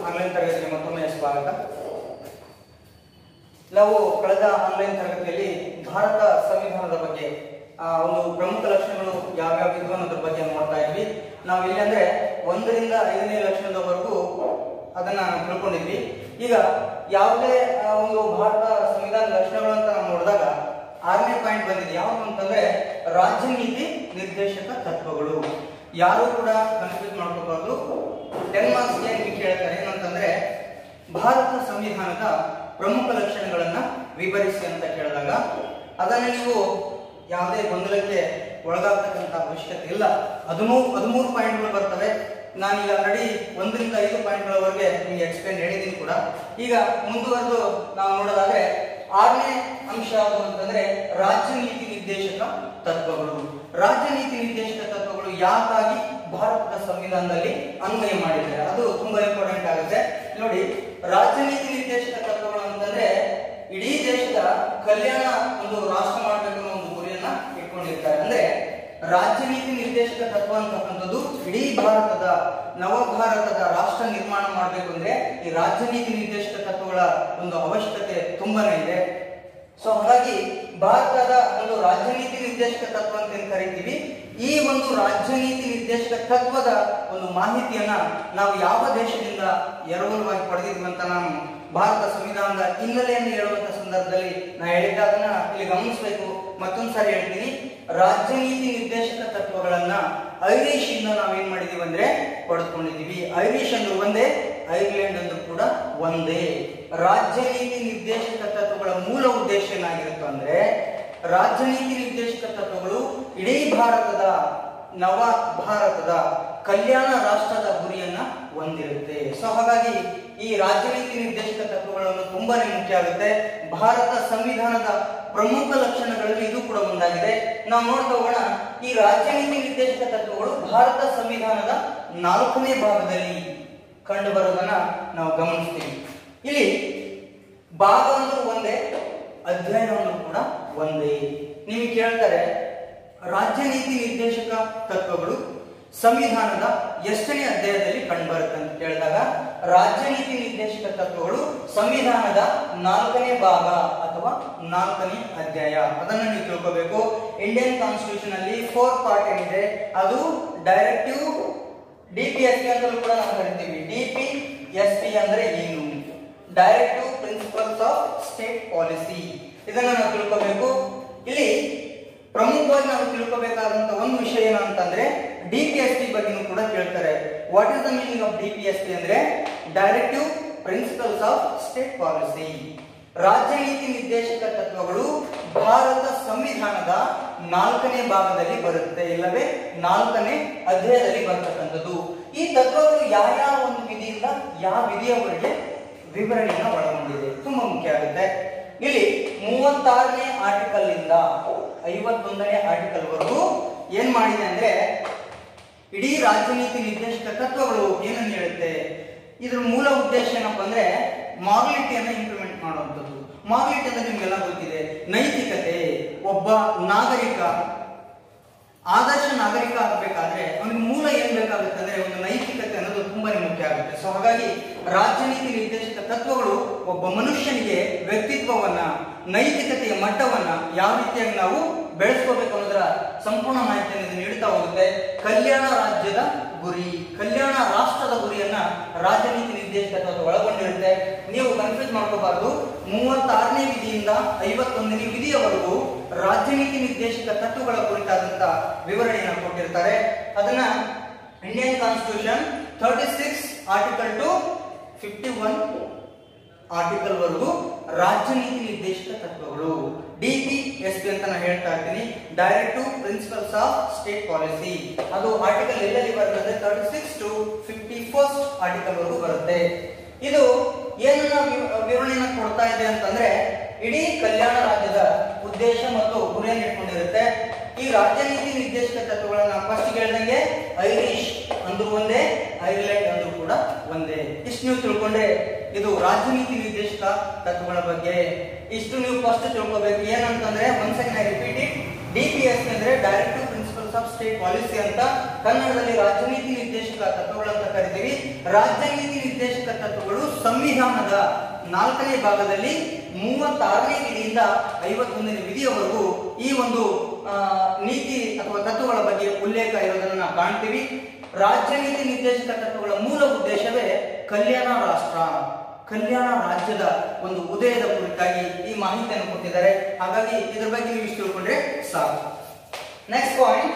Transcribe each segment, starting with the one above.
Online ತರಗತಿಗೆ ಮತ್ತೊಮ್ಮೆ ಸ್ವಾಗತ ನಾವು ಕಳೆದ ಆನ್ಲೈನ್ ತರಗತಿಯಲ್ಲಿ ಭಾರತ ಸಂವಿಧಾನದ ಬಗ್ಗೆ ಆ, ಒಂದು ಪ್ರಮುಖ ಲಕ್ಷಣಗಳು ಯಾವ್ಯಾವ ಇದ್ವು ಅನ್ನೋದ್ರ ಬಗ್ಗೆ ನೋಡ್ತಾ ಇದ್ವಿ ನಾವು ಇಲ್ಲಿ ಅಂದ್ರೆ ಒಂದರಿಂದ ಐದನೇ ಲಕ್ಷಣದವರೆಗೂ ಅದನ್ನ ನಾವು ತಿಳ್ಕೊಂಡಿದ್ವಿ ಈಗ ಯಾವುದೇ ಆ, ಒಂದು ಭಾರತ ಸಂವಿಧಾನ ಲಕ್ಷಣಗಳು ಅಂತ ನಾವು ನೋಡಿದಾಗ ಆರನೇ ಪಾಯಿಂಟ್ ಬಂದಿದೆ ಯಾವುದು ಅಂತಂದ್ರೆ ರಾಜ್ಯ ನೀತಿ ನಿರ್ದೇಶಕ ತತ್ವಗಳು ಯಾರು ಕೂಡ ಕನ್ಫ್ಯೂಸ್ ಮಾಡ್ಕೋಬಾರ್ದು ಟೆನ್ ಮಾರ್ಕ್ಸ್ ಏನ್ ಕೇಳ್ತಾರೆ ಏನಂತಂದ್ರೆ ಭಾರತ ಸಂವಿಧಾನದ ಪ್ರಮುಖ ಲಕ್ಷಣಗಳನ್ನ ವಿವರಿಸಿ ಅಂತ ಕೇಳಿದಾಗ ಅದನ್ನ ನೀವು ಯಾವುದೇ ಗೊಂದಲಕ್ಕೆ ಒಳಗಾಗ್ತಕ್ಕಂಥ ಅವಶ್ಯಕತೆ ಇಲ್ಲ ಹದಿಮೂರು ಹದಿಮೂರು ಪಾಯಿಂಟ್ಗಳು ಬರ್ತವೆ ನಾನೀಗ ಆಲ್ರೆಡಿ ಒಂದರಿಂದ ಐದು ಪಾಯಿಂಟ್ಗಳವರೆಗೆ ನಿಮಗೆ ಎಕ್ಸ್ಪ್ಲೇನ್ ಹೇಳಿದ್ದೀನಿ ಕೂಡ ಈಗ ಮುಂದುವರೆದು ನಾವು ನೋಡೋದಾದ್ರೆ ಆರನೇ ಅಂಶ ಯಾವುದು ಅಂತಂದ್ರೆ ರಾಜ್ಯ ನೀತಿ ನಿರ್ದೇಶಕ ತತ್ವಗಳು ರಾಜ್ಯ ನೀತಿ ನಿರ್ದೇಶಕ ತತ್ವಗಳು ಯಾಕಾಗಿ ಭಾರತದ ಸಂವಿಧಾನದಲ್ಲಿ ಅನ್ವಯ ಮಾಡಿದ್ದಾರೆ ಅದು ತುಂಬಾ ಇಂಪಾರ್ಟೆಂಟ್ ಆಗುತ್ತೆ ನೋಡಿ ರಾಜ್ಯ ನೀತಿ ನಿರ್ದೇಶಕ ತತ್ವಗಳು ಅಂತಂದ್ರೆ ಇಡೀ ದೇಶದ ಕಲ್ಯಾಣ ಒಂದು ರಾಷ್ಟ್ರ ಮಾಡಬೇಕು ಅನ್ನೋ ಒಂದು ಗುರಿಯನ್ನ ಇಟ್ಕೊಂಡಿರ್ತಾರೆ ಅಂದ್ರೆ ರಾಜ್ಯ ನೀತಿ ನಿರ್ದೇಶಕ ತತ್ವ ಅಂತಕ್ಕಂಥದ್ದು ಇಡೀ ಭಾರತದ ನವ ಭಾರತದ ರಾಷ್ಟ್ರ ನಿರ್ಮಾಣ ಮಾಡಬೇಕು ಅಂದ್ರೆ ಈ ರಾಜ್ಯ ನೀತಿ ನಿರ್ದೇಶಕ ತತ್ವಗಳ ಒಂದು ಅವಶ್ಯಕತೆ ತುಂಬಾನೇ ಇದೆ ಸೊ ಹಾಗಾಗಿ ಭಾರತದ ಒಂದು ರಾಜ್ಯ ನೀತಿ ನಿರ್ದೇಶಕ ತತ್ವ ಅಂತ ಏನ್ ಕರಿತೀವಿ ಈ ಒಂದು ರಾಜ್ಯ ನೀತಿ ನಿರ್ದೇಶಕ ತತ್ವದ ಒಂದು ಮಾಹಿತಿಯನ್ನ ನಾವು ಯಾವ ದೇಶದಿಂದ ಎರವಲುವಾಗಿ ಪಡೆದಿದ್ವಿ ಅಂತ ನಾನು ಭಾರತ ಸಂವಿಧಾನದ ಹಿನ್ನೆಲೆಯನ್ನು ಹೇಳುವಂತ ಸಂದರ್ಭದಲ್ಲಿ ನಾ ಹೇಳಿದ್ದ ಅದನ್ನ ಇಲ್ಲಿ ಗಮನಿಸಬೇಕು ಮತ್ತೊಂದು ಸಾರಿ ಹೇಳ್ತೀನಿ ರಾಜ್ಯ ನೀತಿ ನಿರ್ದೇಶಕ ತತ್ವಗಳನ್ನ ಐರಿಷ್ ಇಂದ ನಾವೇನ್ ಮಾಡಿದೀವಿ ಅಂದ್ರೆ ಪಡೆದುಕೊಂಡಿದೀವಿ ಐರಿಷ್ ಅಂದ್ರು ಒಂದೇ ಐರ್ಲೆಂಡ್ ಅಂದ್ರು ಕೂಡ ಒಂದೇ ರಾಜ್ಯ ನೀತಿ ನಿರ್ದೇಶಕ ತತ್ವಗಳ ಮೂಲ ಉದ್ದೇಶ ಏನಾಗಿರುತ್ತೆ ಅಂದ್ರೆ ರಾಜ್ಯ ನೀತಿ ನಿರ್ದೇಶಕ ತತ್ವಗಳು ಇಡೀ ಭಾರತದ ನವ ಭಾರತದ ಕಲ್ಯಾಣ ರಾಷ್ಟ್ರದ ಗುರಿಯನ್ನ ಹೊಂದಿರುತ್ತೆ ಸೊ ಹಾಗಾಗಿ ಈ ರಾಜ್ಯ ನೀತಿ ನಿರ್ದೇಶಕ ತತ್ವಗಳನ್ನು ತುಂಬಾನೇ ಮುಖ್ಯ ಆಗುತ್ತೆ ಭಾರತ ಸಂವಿಧಾನದ ಪ್ರಮುಖ ಲಕ್ಷಣಗಳಲ್ಲಿ ಇದು ಕೂಡ ಒಂದಾಗಿದೆ ನಾವು ನೋಡ್ತಾ ಹೋಗೋಣ ಈ ರಾಜ್ಯ ನೀತಿ ನಿರ್ದೇಶಕ ತತ್ವಗಳು ಭಾರತ ಸಂವಿಧಾನದ ನಾಲ್ಕನೇ ಭಾಗದಲ್ಲಿ ಕಂಡು ಬರೋದನ್ನ ನಾವು ಗಮನಿಸ್ತೀವಿ ಇಲ್ಲಿ ಭಾಗ ಒಂದು ಒಂದೇ ಅಧ್ಯಯನವನ್ನು ಕೂಡ ಒಂದೇ ನಿಮಗೆ ಕೇಳ್ತಾರೆ ರಾಜ್ಯ ನೀತಿ ನಿರ್ದೇಶಕ ತತ್ವಗಳು ಸಂವಿಧಾನದ ಎಷ್ಟನೇ ಅಧ್ಯಾಯದಲ್ಲಿ ಕಂಡುಬರುತ್ತೆ ಅಂತ ಕೇಳಿದಾಗ ರಾಜ್ಯ ನೀತಿ ನಿರ್ದೇಶಕ ತತ್ವಗಳು ಸಂವಿಧಾನದ ನಾಲ್ಕನೇ ಭಾಗ ಅಥವಾ ನಾಲ್ಕನೇ ಅಧ್ಯಾಯ ಅದನ್ನು ನೀವು ತಿಳ್ಕೋಬೇಕು ಇಂಡಿಯನ್ ಕಾನ್ಸ್ಟಿಟ್ಯೂಷನ್ ಅಲ್ಲಿ ಫೋರ್ ಪಾರ್ಟ್ ಏನಿದೆ ಅದು directive D P S P ಅಂತಲೂ ಕೂಡ ನಾವು ಕರಿತೀವಿ ಡಿ ಪಿ ಎಸ್ ಪಿ ಅಂದ್ರೆ ಏನು directive principles of state policy ಇದನ್ನ ನಾವು ತಿಳ್ಕೋಬೇಕು ಇಲ್ಲಿ ಪ್ರಮುಖವಾಗಿ ನಾವು ತಿಳ್ಕೋಬೇಕಾದಂತ ಒಂದು ವಿಷಯ ಏನು ಅಂತಂದ್ರೆ ಡಿ ಪಿ ಎಸ್ ಪಿ ಬಗ್ಗೆನೂ ಕೂಡ ಕೇಳ್ತಾರೆ what is the meaning of D P S P ಅಂದ್ರೆ directive principles of state policy ರಾಜ್ಯ ನೀತಿ ನಿರ್ದೇಶಕ ತತ್ವಗಳು ಭಾರತ ಸಂವಿಧಾನದ ನಾಲ್ಕನೇ ಭಾಗದಲ್ಲಿ ಬರುತ್ತೆ ಇಲ್ಲವೇ ನಾಲ್ಕನೇ ಅಧ್ಯಾಯದಲ್ಲಿ ಬರ್ತಕ್ಕಂಥದ್ದು ಈ ತತ್ವಗಳು ಯಾವ ಯಾವ ಒಂದು ವಿಧಿಯಿಂದ ಯಾವ ವಿಧಿಯವರೆಗೆ ವಿವರಣೆಯನ್ನು ಒಳಗೊಂಡಿದೆ ತುಂಬಾ ಮುಖ್ಯ ಆಗುತ್ತೆ ಇಲ್ಲಿ ಮೂವತ್ತಾರನೇ ಆರ್ಟಿಕಲ್ ಇಂದ ಐವತ್ತೊಂದನೇ ಆರ್ಟಿಕಲ್ ವರೆಗೂ ಏನ್ ಮಾಡಿದೆ ಅಂದ್ರೆ ಇಡೀ ರಾಜ್ಯ ನೀತಿ ನಿರ್ದೇಶಕ ತತ್ವಗಳು ಏನನ್ನು ಹೇಳುತ್ತೆ ಇದ್ರ ಮೂಲ ಉದ್ದೇಶ ಏನಪ್ಪಾ ಅಂದ್ರೆ ಮಾರ್ಲಿಟಿಯನ್ನ ಇಂಪ್ಲಿಮೆಂಟ್ ಮಾಡುವಂಥದ್ದು ಮಾರ್ಲಿಟಿ ಅಂದ್ರೆ ನಿಮ್ಗೆಲ್ಲ ಗೊತ್ತಿದೆ ನೈತಿಕತೆ ಒಬ್ಬ ನಾಗರಿಕ ಆದರ್ಶ ನಾಗರಿಕ ಆಗಬೇಕಾದ್ರೆ ಅವನಿಗೆ ಮೂಲ ಏನ್ ಬೇಕಾಗುತ್ತೆ ಅಂದ್ರೆ ಒಂದು ನೈತಿಕತೆ ಅನ್ನೋದು ತುಂಬಾನೇ ಮುಖ್ಯ ಆಗುತ್ತೆ ಸೊ ಹಾಗಾಗಿ ರಾಜ್ಯ ನೀತಿ ನಿರ್ದೇಶಕ ತತ್ವಗಳು ಒಬ್ಬ ಮನುಷ್ಯನಿಗೆ ವ್ಯಕ್ತಿತ್ವವನ್ನ ನೈತಿಕತೆಯ ಮಟ್ಟವನ್ನ ಯಾವ ರೀತಿಯಾಗಿ ನಾವು ಬೆಳೆಸ್ಕೋಬೇಕು ಅನ್ನೋದರ ಸಂಪೂರ್ಣ ಮಾಹಿತಿಯನ್ನು ಇದು ನೀಡುತ್ತಾ ಹೋಗುತ್ತೆ ಕಲ್ಯಾಣ ರಾಜ್ಯದ ಗುರಿ ಕಲ್ಯಾಣ ರಾಷ್ಟ್ರದ ಗುರಿಯನ್ನ ರಾಜ್ಯ ನೀತಿ ನಿರ್ದೇಶಕ ತತ್ವ ಒಳಗೊಂಡಿರುತ್ತೆ ನೀವು ಕನ್ಫ್ಯೂಸ್ ಮಾಡ್ಕೋಬಾರ್ದು ಮೂವತ್ತಾರನೇ ವಿಧಿಯಿಂದ ಐವತ್ತೊಂದನೇ ವಿಧಿಯವರೆಗೂ ರಾಜ್ಯ ನೀತಿ ನಿರ್ದೇಶಕ ತತ್ವಗಳ ಕುರಿತಾದಂತ ವಿವರಣೆಯನ್ನು ಕೊಟ್ಟಿರ್ತಾರೆ ಅದನ್ನ Indian constitution thirty six article to fifty one article ವರೆಗೂ ರಾಜ್ಯ ನೀತಿ ನಿರ್ದೇಶಕ ತತ್ವಗಳು ಡಿಪಿ ಎಸ್ ಪಿ ಅಂತ ನಾನು ಹೇಳ್ತಾ ಇರ್ತೀನಿ directive principles of state policy ಅದು ಆರ್ಟಿಕಲ್ ಎಲ್ಲೆಲ್ಲಿ ಬರ್ತದೆ thirty six to fifty first article ವರೆಗೂ ಬರುತ್ತೆ ಇದು ಏನನ್ನ ವಿ- ವಿವರಣೆಯನ್ನ ಕೊಡ್ತಾ ಇದೆ ಅಂತಂದ್ರೆ ಇಡೀ ಕಲ್ಯಾಣ ರಾಜ್ಯದ ಉದ್ದೇಶ ಮತ್ತು ಗುರಿಯನ್ನು ಇಟ್ಕೊಂಡಿರುತ್ತೆ ಈ ರಾಜ್ಯ ನೀತಿ ನಿರ್ದೇಶಕ ತತ್ವಗಳನ್ನ ಫಸ್ಟ್ ಹೇಳ್ದಂಗೆ ಐರಿಷ್ ಅಂದ್ರು ಒಂದೇ ಐರ್ಲೆಂಡ್ ಅಂದ್ರು ಕೂಡ ಒಂದೇ ಇಷ್ಟು ನೀವು ತಿಳ್ಕೊಂಡ್ರೆ ಇದು ರಾಜ್ಯ ನೀತಿ ನಿರ್ದೇಶಕ ತತ್ವಗಳ ಬಗ್ಗೆ ಇಷ್ಟು ನೀವು ಫಸ್ಟ್ ತಿಳ್ಕೊಬೇಕು ಏನಂತಂದ್ರೆ ಒಂದ್ second I repeat it D P S ಅಂದ್ರೆ directive principles of state policy ಅಂತ ಕನ್ನಡದಲ್ಲಿ ರಾಜ್ಯ ನೀತಿ ನಿರ್ದೇಶಕ ತತ್ವಗಳಂತ ಕರಿತೀವಿ ರಾಜ್ಯ ನೀತಿ ನಿರ್ದೇಶಕ ನಿರ್ದೇಶಕ ತತ್ವಗಳು ಸಂವಿಧಾನದ ನಾಲ್ಕನೇ ಭಾಗದಲ್ಲಿ ಮೂವತ್ತಾರನೇ ವಿಧಿಯಿಂದ ಐವತ್ತೊಂದನೇ ವಿಧಿಯವರೆಗೂ ಈ ಒಂದು ಆ, ನೀತಿ ಅಥವಾ ತತ್ವಗಳ ಬಗ್ಗೆ ಉಲ್ಲೇಖ ಇರೋದನ್ನ ನಾವು ಕಾಣ್ತೀವಿ ರಾಜ್ಯ ನೀತಿ ನಿರ್ದೇಶಕ ತತ್ವಗಳ ಮೂಲ ಉದ್ದೇಶವೇ ಕಲ್ಯಾಣ ರಾಷ್ಟ್ರ ಕಲ್ಯಾಣ ರಾಜ್ಯದ ಒಂದು ಉದಯದ ಕುರಿತಾಗಿ ಈ ಮಾಹಿತಿಯನ್ನು ಕೊಟ್ಟಿದ್ದಾರೆ ಹಾಗಾಗಿ ಇದ್ರ ಬಗ್ಗೆ ನೀವು ಇಷ್ಟು ತಿಳ್ಕೊಂಡ್ರೆ ಸಾಕು ನೆಕ್ಸ್ಟ್ ಪಾಯಿಂಟ್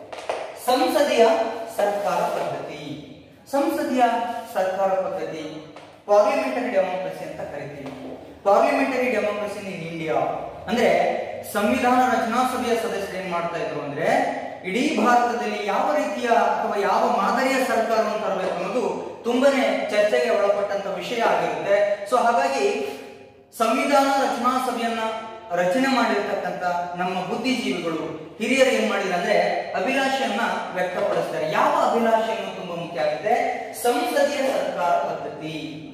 ಸಂಸದೀಯ ಸರ್ಕಾರ ಪದ್ಧತಿ ಸಂಸದೀಯ ಸರ್ಕಾರ ಪದ್ಧತಿ ಪಾರ್ಲಿಮೆಂಟರಿ ಡೆಮೋಕ್ರಸಿ ಅಂತ ಕರಿತೀವಿ ಪಾರ್ಲಿಮೆಂಟರಿ ಡೆಮೋಕ್ರಸಿ ಇನ್ ಇಂಡಿಯಾ ಅಂದ್ರೆ ಸಂವಿಧಾನ ರಚನಾ ಸಭೆಯ ಸದಸ್ಯರು ಏನ್ ಮಾಡ್ತಾ ಇದ್ರು ಅಂದ್ರೆ ಇಡೀ ಭಾರತದಲ್ಲಿ ಯಾವ ರೀತಿಯ ಅಥವಾ ಯಾವ ಮಾದರಿಯ ಸರ್ಕಾರವನ್ನು ತರಬೇಕು ಅನ್ನೋದು ತುಂಬಾನೇ ಚರ್ಚೆಗೆ ಒಳಪಟ್ಟಂತ ವಿಷಯ ಆಗಿರುತ್ತೆ ಸೊ ಹಾಗಾಗಿ ಸಂವಿಧಾನ ರಚನಾ ಸಭೆಯನ್ನ ರಚನೆ ಮಾಡಿರ್ತಕ್ಕಂಥ ನಮ್ಮ ಬುದ್ಧಿಜೀವಿಗಳು ಹಿರಿಯರು ಏನ್ ಮಾಡಿದ್ರು ಅಂದ್ರೆ ಅಭಿಲಾಷೆಯನ್ನ ವ್ಯಕ್ತಪಡಿಸ್ತಾರೆ ಯಾವ ಅಭಿಲಾಷೆಯನ್ನು ತುಂಬಾ ಮುಖ್ಯ ಆಗುತ್ತೆ ಸಂಸದೀಯ ಸರ್ಕಾರ ಪದ್ಧತಿ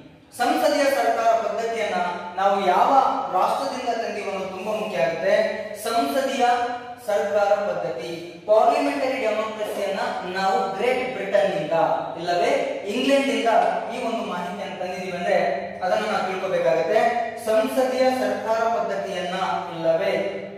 ಸಂಸದೀಯ ಸರ್ಕಾರ ಪದ್ಧತಿಯನ್ನ ನಾವು ಯಾವ ರಾಷ್ಟ್ರದಿಂದ ತಂದೀವಿ ಅನ್ನೋದು ತುಂಬಾ ಮುಖ್ಯ ಆಗುತ್ತೆ ಸಂಸದೀಯ ಸರ್ಕಾರ ಪದ್ಧತಿ ಪಾರ್ಲಿಮೆಂಟರಿ ಡೆಮೋಕ್ರಸಿಯನ್ನ ನಾವು ಗ್ರೇಟ್ ಬ್ರಿಟನ್ ನಿಂದ ಇಲ್ಲವೇ ಇಂಗ್ಲೆಂಡ್ ಇಂದ ಈ ಒಂದು ಮಾಹಿತಿಯನ್ನು ತಂದಿದ್ದೀವಿ ಅಂದ್ರೆ ಅದನ್ನ ನಾವು ತಿಳ್ಕೊಬೇಕಾಗುತ್ತೆ ಸಂಸದೀಯ ಸರ್ಕಾರ ಪದ್ಧತಿಯನ್ನ ಇಲ್ಲವೇ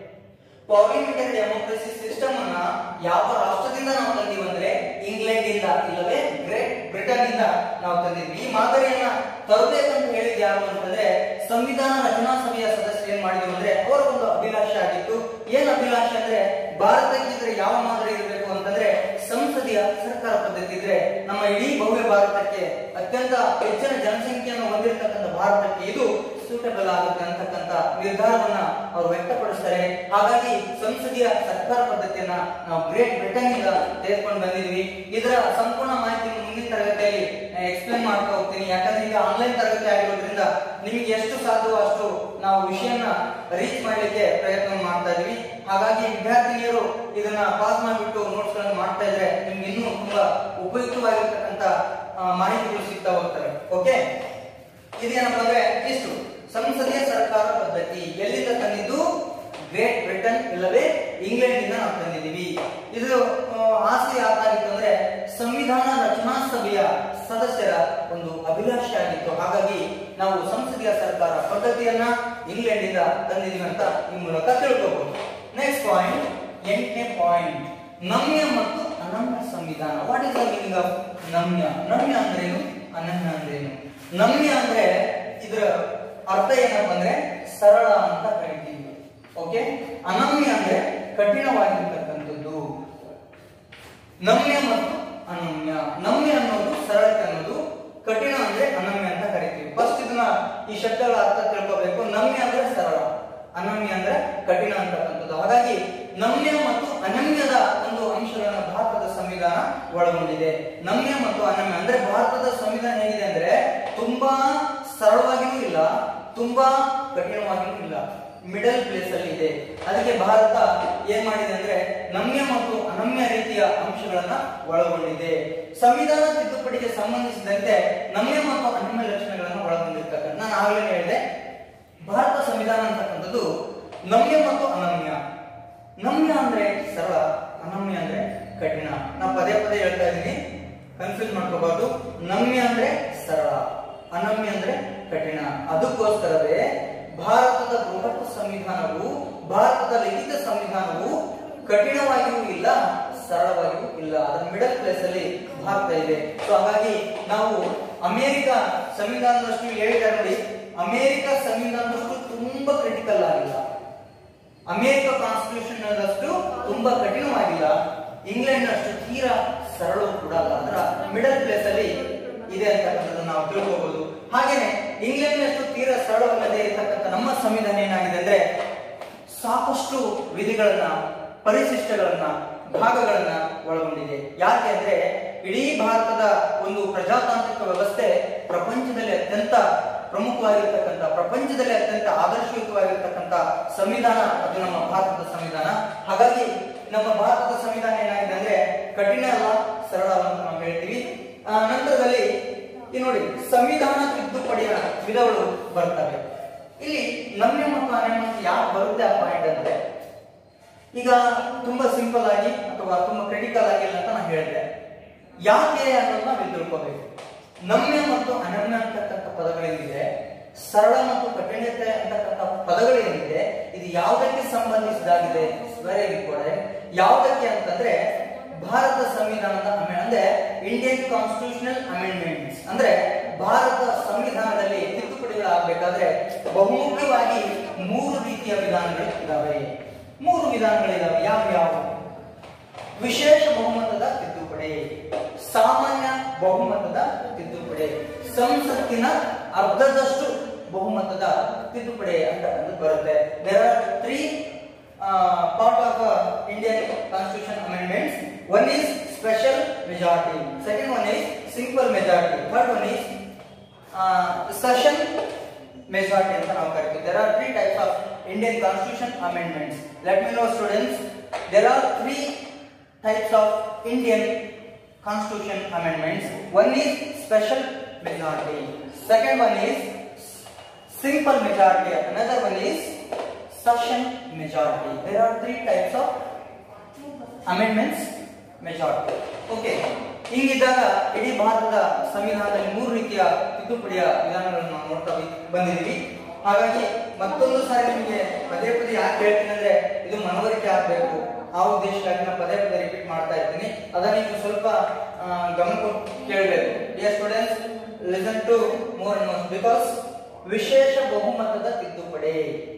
ಪಾರ್ಲಿಮೆಂಟರಿ ಡೆಮೋಕ್ರಸಿ ಸಿಸ್ಟಮ್ ಅನ್ನ ಯಾವ ರಾಷ್ಟ್ರದಿಂದ ನಾವು ತಂದೀವಿ ಅಂದ್ರೆ ಇಂಗ್ಲೆಂಡ್ ಇಂದ ಇಲ್ಲವೇ ಗ್ರೇಟ್ ಬ್ರಿಟನ್ ಇಂದ ನಾವು ತಂದಿದ್ವಿ ಈ ಮಾದರಿಯನ್ನ ತರಬೇಕಂತ ಹೇಳಿದ್ ಯಾರು ಅಂತಂದ್ರೆ ಸಂವಿಧಾನ ರಚನಾ ಸಭೆಯ ಸದಸ್ಯರು ಏನ್ ಮಾಡಿದ್ರು ಅಂದ್ರೆ ಅವರ ಒಂದು ಅಭಿಲಾಷೆ ಆಗಿತ್ತು ಏನ್ ಅಭಿಲಾಷೆ ಅಂದ್ರೆ ಭಾರತಕ್ಕೆ ಇದ್ರೆ ಯಾವ ಮಾದರಿ ಇರಬೇಕು ಅಂತಂದ್ರೆ ಸಂಸದೀಯ ಸರ್ಕಾರ ಪದ್ಧತಿ ಇದ್ರೆ ನಮ್ಮ ಇಡೀ ಭವ್ಯ ಭಾರತಕ್ಕೆ ಅತ್ಯಂತ ಹೆಚ್ಚಿನ ಜನಸಂಖ್ಯೆಯನ್ನು ಹೊಂದಿರತಕ್ಕಂಥ ಭಾರತಕ್ಕೆ ಇದು ಸೂಟಬಲ್ ಆಗುತ್ತೆ ಅಂತಕ್ಕಂಥ ನಿರ್ಧಾರವನ್ನ ಅವರು ವ್ಯಕ್ತಪಡಿಸ್ತಾರೆ ಹಾಗಾಗಿ ಸಂಸದೀಯ ಸರ್ಕಾರ ಪದ್ಧತಿಯನ್ನ ನಾವು ಗ್ರೇಟ್ ಬ್ರಿಟನ್ ಇಂದ ತೆಗೆದುಕೊಂಡು ಬಂದಿದ್ವಿ ಇದರ ಸಂಪೂರ್ಣ ಮಾಹಿತಿಯನ್ನು ಮುಂದಿನ ತರಗತಿಯಲ್ಲಿ ಎಕ್ಸ್ಪ್ಲೇನ್ ಮಾಡ್ತಾ ಹೋಗ್ತೀನಿ ಯಾಕಂದ್ರೆ ಈಗ ಆನ್ಲೈನ್ ತರಗತಿ ಆಗಿರೋದ್ರಿಂದ ನಿಮಗೆ ಎಷ್ಟು ಸಾಧ್ಯವೋ ಅಷ್ಟು ನಾವು ವಿಷಯನ ರೀಚ್ ಮಾಡ್ಲಿಕ್ಕೆ ಪ್ರಯತ್ನ ಮಾಡ್ತಾ ಇದೀವಿ ಹಾಗಾಗಿ ವಿದ್ಯಾರ್ಥಿನಿಯರು ಇದನ್ನ ಪಾಸ್ ಮಾಡಿಬಿಟ್ಟು ನೋಟ್ಸ್ ಗಳನ್ನು ಮಾಡ್ತಾ ಇದ್ರೆ ನಿಮ್ಗೆ ಇನ್ನೂ ತುಂಬಾ ಉಪಯುಕ್ತವಾಗಿರ್ತಕ್ಕಂಥ ಆ, ಮಾಹಿತಿಗಳು ಸಿಗ್ತಾ ಹೋಗ್ತವೆ ಓಕೆ ಇದೇನಪ್ಪ ಅಂದ್ರೆ ಇಷ್ಟು ಸಂಸದೀಯ ಸರ್ಕಾರ ಪದ್ಧತಿ ಎಲ್ಲಿಂದ ತಂದಿದ್ದು ಗ್ರೇಟ್ ಬ್ರಿಟನ್ ಇಲ್ಲವೇ ಇಂಗ್ಲೆಂಡ್ ಇಂದ ನಾವು ತಂದಿದ್ದೀವಿ ಇದು ಆ, ಆಸೆ ಯಾಕಾಗಿತ್ತು ಅಂದ್ರೆ ಸಂವಿಧಾನ ರಚನಾ ಸಭೆಯ ಸದಸ್ಯರ ಒಂದು ಅಭಿಲಾಷೆ ಆಗಿತ್ತು ಹಾಗಾಗಿ ನಾವು ಸಂಸದೀಯ ಸರ್ಕಾರ ಪದ್ಧತಿಯನ್ನ ಇಂಗ್ಲೆಂಡ್ ಇಂದ ತಂದಿದ್ದೀವಿ ಅಂತ ಈ ಮೂಲಕ ತಿಳ್ಕೋಬಹುದು ನೆಕ್ಸ್ಟ್ ಪಾಯಿಂಟ್ ಎಂಟನೇ ಪಾಯಿಂಟ್ ನಮ್ಯ ಮತ್ತು ಅನನ್ಯ ಸಂವಿಧಾನ what is the meaning of ನಮ್ಯ ನಮ್ಯ ಅಂದ್ರೇನು ಅನನ್ಯ ಅಂದ್ರೇನು ನಮ್ಯ ಅಂದ್ರೆ ಇದರ ಅರ್ಥ ಏನಪ್ಪ ಅಂದ್ರೆ ಸರಳ ಅಂತ ಕರಿತೀವಿ ಓಕೆ ಅನಮ್ಯ ಅಂದ್ರೆ ಕಠಿಣವಾಗಿರ್ತಕ್ಕಂಥದ್ದು ನಮ್ಯ ಮತ್ತು ಅನಮ್ಯ ನಮ್ಯ ಅನ್ನೋದು ಸರಳತೆ ಅನ್ನೋದು ಕಠಿಣ ಅಂದ್ರೆ ಅನಮ್ಯ ಅಂತ ಕರಿತೀವಿ ಫಸ್ಟ್ ಇದನ್ನ ಈ ಶಬ್ದಗಳ ಅರ್ಥ ತಿಳ್ಕೋಬೇಕು ನಮ್ಯ ಅಂದ್ರೆ ಸರಳ ಅನಮ್ಯ ಅಂದ್ರೆ ಕಠಿಣ ಅಂತಕ್ಕಂಥದ್ದು ಹಾಗಾಗಿ ನಮ್ಯ ಮತ್ತು ಅನಮ್ಯದ ಒಂದು ಅಂಶಗಳನ್ನ ಭಾರತದ ಸಂವಿಧಾನ ಒಳಗೊಂಡಿದೆ ನಮ್ಯ ಮತ್ತು ಅನಮ್ಯ ಅಂದ್ರೆ ಭಾರತದ ಸಂವಿಧಾನ ಹೇಗಿದೆ ಅಂದ್ರೆ ತುಂಬಾ ಸರಳವಾಗಿಯೂ ಇಲ್ಲ ತುಂಬಾ ಕಠಿಣವಾಗಿಯೂ ಇಲ್ಲ ಮಿಡಲ್ ಪ್ಲೇಸ್ ಅಲ್ಲಿ ಇದೆ ಅದಕ್ಕೆ ಭಾರತ ಏನ್ ಮಾಡಿದೆ ಅಂದ್ರೆ ನಮ್ಯ ಮತ್ತು ಅನಮ್ಯ ರೀತಿಯ ಅಂಶಗಳನ್ನ ಒಳಗೊಂಡಿದೆ ಸಂವಿಧಾನ ತಿದ್ದುಪಡಿಗೆ ಸಂಬಂಧಿಸಿದಂತೆ ನಮ್ಯ ಮತ್ತು ಅನಮ್ಯ ಲಕ್ಷಣಗಳನ್ನು ಒಳಗೊಂಡಿರ್ತಕ್ಕಂಥ ನಾನು ಆಗಲೇ ಹೇಳಿದೆ ಭಾರತ ಸಂವಿಧಾನ ಅಂತಕ್ಕಂಥದ್ದು ನಮ್ಯ ಮತ್ತು ಅನಮ್ಯ ನಮ್ಯ ಅಂದ್ರೆ ಸರಳ ಅನಮ್ಯ ಅಂದ್ರೆ ಕಠಿಣ ನಾ ಪದೇ ಪದೇ ಹೇಳ್ತಾ ಇದ್ದೀನಿ ಕನ್ಫ್ಯೂಸ್ ಮಾಡ್ಕೋಬಾರ್ದು ನಮ್ಯ ಅಂದ್ರೆ ಸರಳ ಅನಮ್ಯ ಅಂದ್ರೆ ಕಠಿಣ ಅದಕ್ಕೋಸ್ಕರವೇ ಭಾರತದ ಬೃಹತ್ ಸಂವಿಧಾನವು ಭಾರತದ ಲಿಖಿತ ಸಂವಿಧಾನವು ಕಠಿಣವಾಗಿಯೂ ಇಲ್ಲ ಸರಳವಾಗಿಯೂ ಇಲ್ಲ ಅದರ ಮಿಡಲ್ ಪ್ಲೇಸ್ ಅಲ್ಲಿ ಭಾರತ ಇದೆ ಸೊ ಹಾಗಾಗಿ ನಾವು ಅಮೆರಿಕ ಸಂವಿಧಾನದಷ್ಟು ಹೇಳಿದ್ದಾರೆ ನೋಡಿ ಅಮೆರಿಕ ಸಂವಿಧಾನದಷ್ಟು ತುಂಬಾ ಕ್ರಿಟಿಕಲ್ ಆಗಿಲ್ಲ ಅಮೆರಿಕ ಕಾನ್ಸ್ಟಿಟ್ಯೂಷನ್ ಅದಷ್ಟು ತುಂಬಾ ಕಠಿಣವಾಗಿಲ್ಲ ಇಂಗ್ಲೆಂಡ್ ಅಷ್ಟು ತೀರಾ ಸರಳವೂ ಕೂಡ ಅಲ್ಲ ಅದರ ಮಿಡಲ್ ಪ್ಲೇಸ್ ಅಲ್ಲಿ ಇದೆ ಅಂತಕ್ಕಂಥದ್ದನ್ನು ನಾವು ತಿಳ್ಕೋಬಹುದು ಹಾಗೇನೆ ಇಂಗ್ಲೆಂಡ್ ಅಷ್ಟು ತೀರಾ ಸರಳವಲ್ಲದೆ ಇರತಕ್ಕಂಥ ನಮ್ಮ ಸಂವಿಧಾನ ಏನಾಗಿದೆ ಅಂದ್ರೆ ಸಾಕಷ್ಟು ವಿಧಿಗಳನ್ನ ಪರಿಶಿಷ್ಟಗಳನ್ನ ಭಾಗಗಳನ್ನ ಒಳಗೊಂಡಿದೆ ಯಾಕೆ ಅಂದ್ರೆ ಇಡೀ ಭಾರತದ ಒಂದು ಪ್ರಜಾತಾಂತ್ರಿಕ ವ್ಯವಸ್ಥೆ ಪ್ರಪಂಚದಲ್ಲಿ ಅತ್ಯಂತ ಪ್ರಮುಖವಾಗಿರ್ತಕ್ಕಂಥ ಪ್ರಪಂಚದಲ್ಲಿ ಅತ್ಯಂತ ಆದರ್ಶಯುತವಾಗಿರ್ತಕ್ಕಂಥ ಸಂವಿಧಾನ ಅದು ನಮ್ಮ ಭಾರತದ ಸಂವಿಧಾನ ಹಾಗಾಗಿ ನಮ್ಮ ಭಾರತದ ಸಂವಿಧಾನ ಏನಾಗಿದೆ ಅಂದ್ರೆ ಕಠಿಣ ಅಲ್ಲ ಸರಳ ಅಲ್ಲ ಅಂತ ನಾವು ಹೇಳ್ತೀವಿ ಆ, ನಂತರದಲ್ಲಿ ಈ ನೋಡಿ ಸಂವಿಧಾನ ತಿದ್ದುಪಡಿಯ ವಿಧಗಳು ಬರ್ತವೆ ಇಲ್ಲಿ ನಮ್ಯ ಮತ್ತು ಅನನ್ಯ ಮತ್ತು ಯಾಕೆ ಬರುತ್ತೆ ಆ ಪಾಯಿಂಟ್ ಅಂದ್ರೆ ಈಗ ತುಂಬಾ ಸಿಂಪಲ್ ಆಗಿ ಅಥವಾ ತುಂಬಾ ಕ್ರಿಟಿಕಲ್ ಆಗಿಲ್ಲ ಅಂತ ನಾನು ಹೇಳಿದೆ ಯಾಕೆ ಅನ್ನೋದನ್ನ ನಾವು ಇಲ್ಲಿ ತಿಳ್ಕೋಬೇಕು ನಮ್ಯ ಮತ್ತು ಅನಮ್ಯ ಅಂತಕ್ಕಂಥ ಪದಗಳೇನಿದೆ ಸರಳ ಮತ್ತು ಕಠಿಣತೆ ಅಂತಕ್ಕಂಥ ಪದಗಳೇನಿದೆ ಇದು ಯಾವುದಕ್ಕೆ ಸಂಬಂಧಿಸಿದಾಗಿದೆ ವೆರಿ ಇಂಪಾರ್ಟೆಂಟ್ ಯಾವುದಕ್ಕೆ ಅಂತಂದ್ರೆ ಭಾರತ ಸಂವಿಧಾನದ ಅಮೆ- ಅಂದ್ರೆ ಇಂಡಿಯನ್ ಕಾನ್ಸ್ಟಿಟ್ಯೂಷನಲ್ ಅಮೆಂಡ್ಮೆಂಟ್ಸ್ ಅಂದ್ರೆ ಭಾರತ ಸಂವಿಧಾನದಲ್ಲಿ ತಿದ್ದುಪಡಿಗಳಾಗಬೇಕಾದ್ರೆ ಬಹುಮುಖ್ಯವಾಗಿ ಮೂರು ರೀತಿಯ ವಿಧಾನಗಳು ಇದಾವೆ ಮೂರು ವಿಧಾನಗಳಿದಾವೆ ಯಾವ ಯಾವ ವಿಶೇಷ ಬಹುಮತದ ತಿದ್ದುಪಡಿ ಸಾಮಾನ್ಯ ಬಹುಮತದ ತಿದ್ದುಪಡಿ ಸಂಸತ್ತಿನ ಅರ್ಧದಷ್ಟು ಬಹುಮತದ ತಿದ್ದುಪಡಿ ಅಂತ ಒಂದು ಬರುತ್ತೆ there are three part of Indian constitution amendments one is special majority second one is simple majority third one is session majority ಅಂತ ನಾವು ಕರಿತೀವಿ there are three types of Indian constitution amendments let me know students there are three types of Indian constitution amendments. One is special majority. Second one is simple majority. Another one is session majority. There are three types of amendments majority. Okay. ಹಿಂಗಿದ್ದಾಗ ಇಡೀ ಭಾರತದ ಸಂವಿಧಾನದಲ್ಲಿ ಮೂರು ರೀತಿಯ ತಿದ್ದುಪಡಿಯ ವಿಧಾನಗಳನ್ನು ನಾವು ನೋಡ್ತಾ ಬಂದಿದ್ದೀವಿ ಹಾಗಾಗಿ ಮತ್ತೊಂದು ಸಾರಿ ನಿಮಗೆ ಪದೇ ಪದೇ ಯಾಕೆ ಹೇಳ್ತೀನಿ ಅಂದ್ರೆ ಇದು ಮನವರಿಕೆ ಆಗಬೇಕು ಆ ಉದ್ದೇಶಕ್ಕಾಗಿ ನಾನು ಪದೇ ಪದೇ ರಿಪೀಟ್ ಮಾಡ್ತಾ ಇರ್ತೀನಿ ಅದನ್ನ ನೀವು ಸ್ವಲ್ಪ ಆ, ಗಮನ ಕೊಟ್ಟು ಕೇಳಬೇಕು dear students listen to more and most because ವಿಶೇಷ ಬಹುಮತದ ತಿದ್ದುಪಡಿ